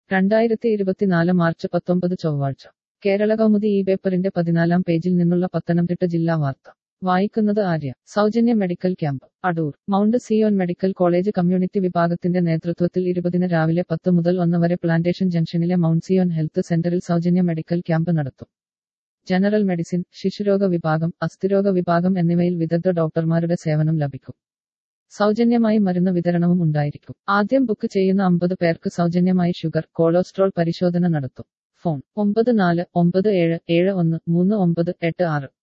രണ്ടായിരത്തി ഇരുപത്തിനാല് മാർച്ച് പത്തൊമ്പത് ചൊവ്വാഴ്ച കേരള കൗമുദി ഈ പേപ്പറിന്റെ പതിനാലാം പേജിൽ നിന്നുള്ള പത്തനംതിട്ട ജില്ലാ വാർത്ത വായിക്കുന്നത് ആര്യ സൗജന്യ medical camp Adoor mount Zion medical college community വിഭാഗത്തിന്റെ നേതൃത്വത്തിൽ ഇരുപതിന് രാവിലെ പത്ത് മുതൽ ഒന്ന് വരെ പ്ലാന്റേഷൻ ജംഗ്ഷനിലെ മൗണ്ട് സിയോൻ ഹെൽത്ത് സെന്ററിൽ സൗജന്യ മെഡിക്കൽ ക്യാമ്പ് നടത്തും ജനറൽ മെഡിസിൻ ശിശുരോഗ വിഭാഗം അസ്ഥിരോഗ വിഭാഗം എന്നിവയിൽ വിദഗ്ധ ഡോക്ടർമാരുടെ സേവനം ലഭിക്കും സൗജന്യമായി മരുന്ന് വിതരണവും ഉണ്ടായിരിക്കും ആദ്യം ബുക്ക് ചെയ്യുന്ന അമ്പത് പേർക്ക് സൗജന്യമായി ഷുഗർ കൊളസ്ട്രോൾ പരിശോധന നടത്തും ഫോൺ ഒമ്പത് നാല് ഒമ്പത് ഏഴ് ഏഴ് ഒന്ന് മൂന്ന് ഒമ്പത് എട്ട് ആറ്